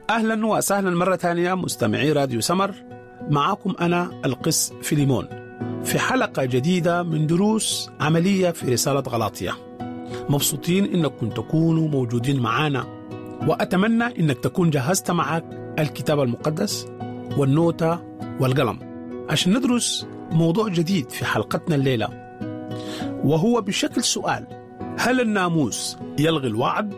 أهلا وسهلا مرة ثانية مستمعي راديو سمر معكم أنا القس فيليمون في حلقة جديدة من دروس عملية في رسالة غلاطية مبسوطين إنكم تكونوا موجودين معنا وأتمنى إنك تكون جهزت معك الكتاب المقدس والنوتة والقلم عشان ندرس موضوع جديد في حلقتنا الليلة وهو بشكل سؤال هل الناموس يلغي الوعد؟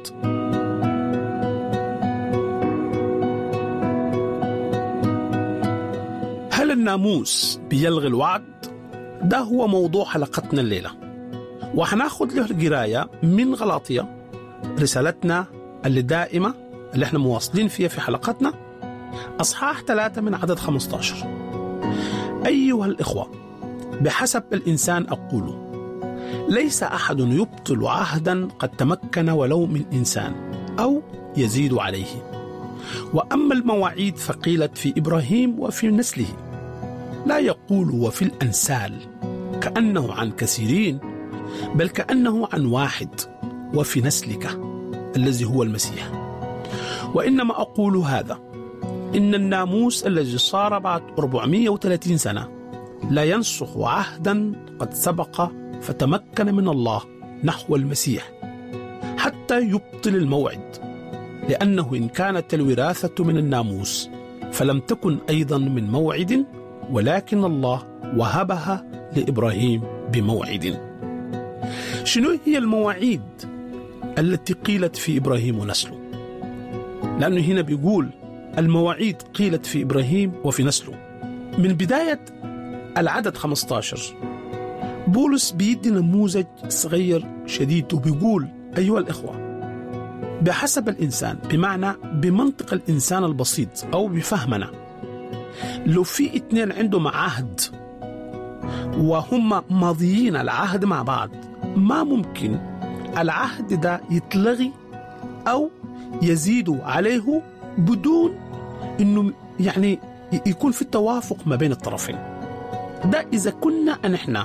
هل الناموس بيلغي الوعد؟ ده هو موضوع حلقتنا الليلة وحناخد له القراية من غلاطية رسالتنا اللي دائمة اللي احنا مواصلين فيها في حلقتنا أصحاح ثلاثة من عدد 15 أيها الإخوة بحسب الإنسان أقول ليس أحد يبطل عهدا قد تمكن ولو من إنسان أو يزيد عليه وأما المواعيد فقيلت في إبراهيم وفي نسله لا يقول وفي الأنسال كأنه عن كثيرين بل كأنه عن واحد وفي نسلك الذي هو المسيح وإنما أقول هذا إن الناموس الذي صار بعد 430 سنة لا ينسخ عهدا قد سبق فتمكن من الله نحو المسيح حتى يبطل الموعد لأنه إن كانت الوراثة من الناموس فلم تكن أيضا من موعد ولكن الله وهبها لإبراهيم بموعد شنو هي المواعيد التي قيلت في إبراهيم ونسله لأنه هنا بيقول المواعيد قيلت في إبراهيم وفي نسله من بداية العدد 15 بولس بيدي نموذج صغير شديد وبيقول أيها الإخوة بحسب الإنسان بمعنى بمنطق الإنسان البسيط أو بفهمنا لو في اتنين عندهم عهد وهم ماضيين العهد مع بعض ما ممكن العهد ده يتلغي أو يزيدوا عليه بدون انه يعني يكون في توافق ما بين الطرفين ده اذا كنا نحن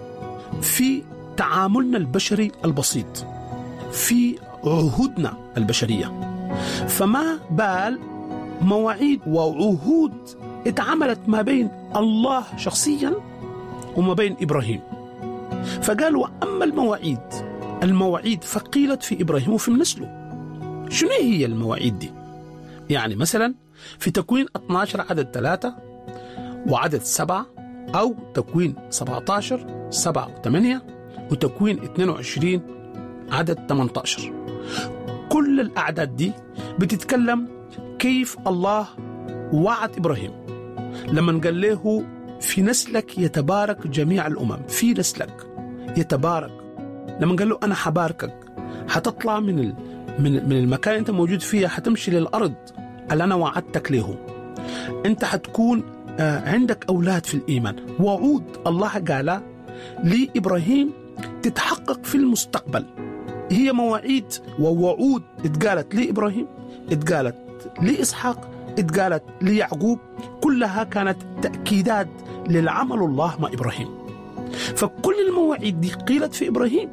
في تعاملنا البشري البسيط في عهودنا البشريه فما بال مواعيد وعهود اتعملت ما بين الله شخصيا وما بين ابراهيم فقال واما المواعيد المواعيد فقيلت في ابراهيم وفي نسله شنو هي المواعيد دي؟ يعني مثلا في تكوين 12 عدد 3 وعدد 7 أو تكوين 17 7 و8 وتكوين 22 عدد 18 كل الأعداد دي بتتكلم كيف الله وعد إبراهيم لما قال له في نسلك يتبارك جميع الأمم في نسلك يتبارك لما قال له أنا حباركك حتطلع من ال... من من المكان انت موجود فيها حتمشي للارض اللي انا وعدتك له انت حتكون عندك اولاد في الايمان وعود الله قال لابراهيم تتحقق في المستقبل هي مواعيد ووعود اتقالت لابراهيم اتقالت لاسحاق اتقالت ليعقوب كلها كانت تاكيدات للعمل الله مع ابراهيم فكل المواعيد دي قيلت في ابراهيم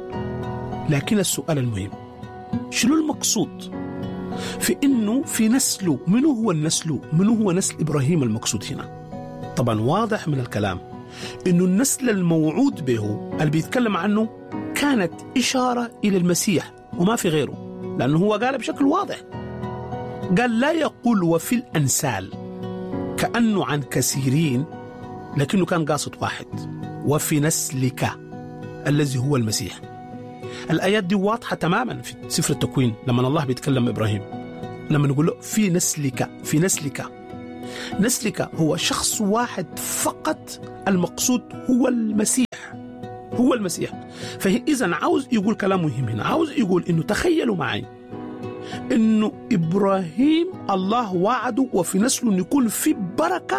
لكن السؤال المهم شنو المقصود في انه في نسله منو هو النسل منو هو نسل ابراهيم المقصود هنا طبعا واضح من الكلام انه النسل الموعود به اللي بيتكلم عنه كانت اشاره الى المسيح وما في غيره لانه هو قال بشكل واضح قال لا يقول وفي الانسال كانه عن كثيرين لكنه كان قاصد واحد وفي نسلك الذي هو المسيح الآيات دي واضحة تماما في سفر التكوين لما الله بيتكلم إبراهيم لما نقول له في نسلك في نسلك نسلك هو شخص واحد فقط المقصود هو المسيح هو المسيح فإذا عاوز يقول كلام مهم هنا عاوز يقول إنه تخيلوا معي إنه إبراهيم الله وعده وفي نسله إنه يكون في بركة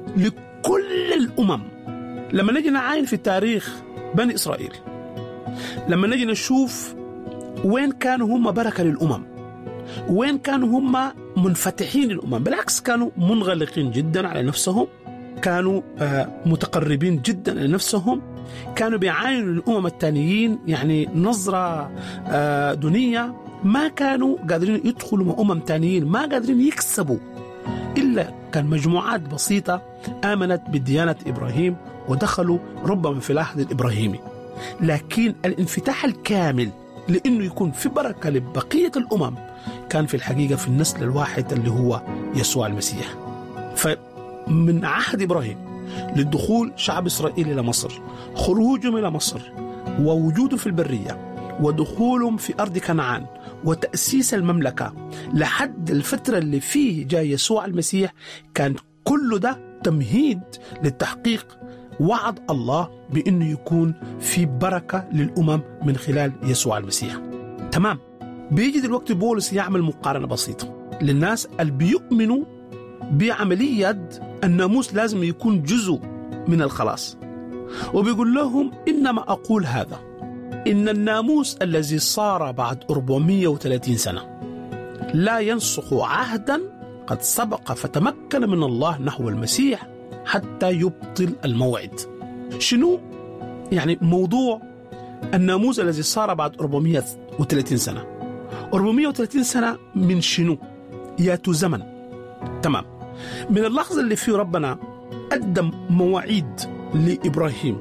لكل الأمم لما نجي نعاين في تاريخ بني إسرائيل لما نجي نشوف وين كانوا هم بركة للأمم وين كانوا هم منفتحين للأمم بالعكس كانوا منغلقين جدا على نفسهم كانوا متقربين جدا لنفسهم كانوا بيعاينوا الأمم التانيين يعني نظرة آه، دونية ما كانوا قادرين يدخلوا مع أمم تانيين ما قادرين يكسبوا إلا كان مجموعات بسيطة آمنت بديانة إبراهيم ودخلوا ربما في العهد الإبراهيمي لكن الانفتاح الكامل لأنه يكون في بركة لبقية الأمم كان في الحقيقة في النسل الواحد اللي هو يسوع المسيح فمن عهد إبراهيم للدخول شعب إسرائيل إلى مصر خروجهم إلى مصر ووجوده في البرية ودخولهم في أرض كنعان وتأسيس المملكة لحد الفترة اللي فيه جاء يسوع المسيح كان كل ده تمهيد للتحقيق وعد الله بأنه يكون في بركة للأمم من خلال يسوع المسيح تمام بيجي دلوقتي بولس يعمل مقارنة بسيطة للناس اللي بيؤمنوا بعملية الناموس لازم يكون جزء من الخلاص وبيقول لهم إنما أقول هذا إن الناموس الذي صار بعد 430 سنة لا ينسخ عهدا قد سبق فتمكن من الله نحو المسيح حتى يبطل الموعد شنو يعني موضوع الناموس الذي صار بعد 430 سنة 430 سنة من شنو ياتوا زمن تمام من اللحظة اللي فيه ربنا قدم مواعيد لإبراهيم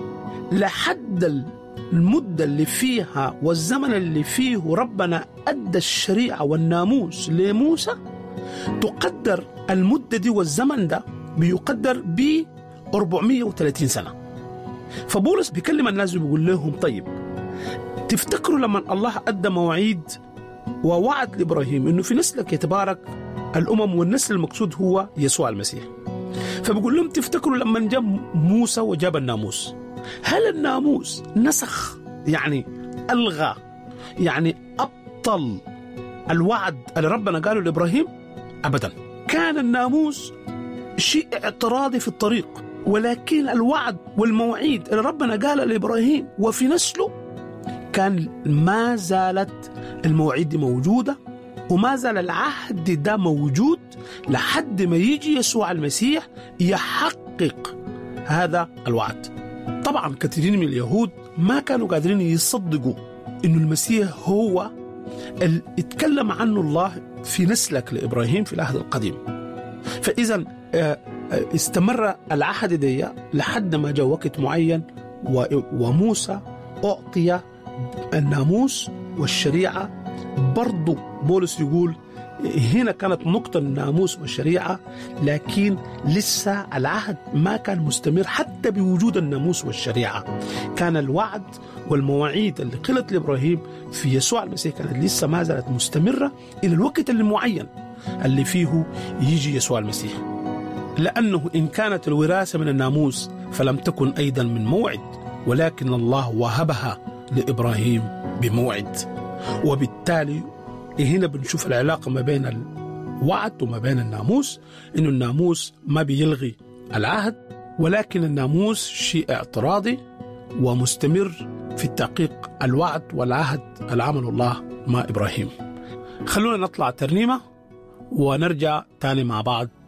لحد المدة اللي فيها والزمن اللي فيه ربنا أدى الشريعة والناموس لموسى تقدر المدة دي والزمن ده بيقدر ب 430 سنة فبولس بيكلم الناس وبيقول لهم طيب تفتكروا لما الله أدى مواعيد ووعد لإبراهيم أنه في نسلك يتبارك الأمم والنسل المقصود هو يسوع المسيح فبقول لهم تفتكروا لما جاب موسى وجاب الناموس هل الناموس نسخ يعني ألغى يعني أبطل الوعد اللي ربنا قاله لإبراهيم أبدا كان الناموس شيء اعتراضي في الطريق ولكن الوعد والمواعيد اللي ربنا قال لإبراهيم وفي نسله كان ما زالت المواعيد دي موجودة وما زال العهد ده موجود لحد ما يجي يسوع المسيح يحقق هذا الوعد طبعا كثيرين من اليهود ما كانوا قادرين يصدقوا انه المسيح هو اللي اتكلم عنه الله في نسلك لابراهيم في العهد القديم فاذا استمر العهد دي لحد ما جاء وقت معين وموسى اعطي الناموس والشريعه برضو بولس يقول هنا كانت نقطة الناموس والشريعة لكن لسه العهد ما كان مستمر حتى بوجود الناموس والشريعة كان الوعد والمواعيد اللي قلت لإبراهيم في يسوع المسيح كانت لسه ما زالت مستمرة إلى الوقت المعين اللي فيه يجي يسوع المسيح لأنه إن كانت الوراثة من الناموس فلم تكن أيضا من موعد ولكن الله وهبها لإبراهيم بموعد وبالتالي هنا بنشوف العلاقة ما بين الوعد وما بين الناموس إنه الناموس ما بيلغي العهد ولكن الناموس شيء اعتراضي ومستمر في تحقيق الوعد والعهد العمل الله مع إبراهيم خلونا نطلع ترنيمة ونرجع تاني مع بعض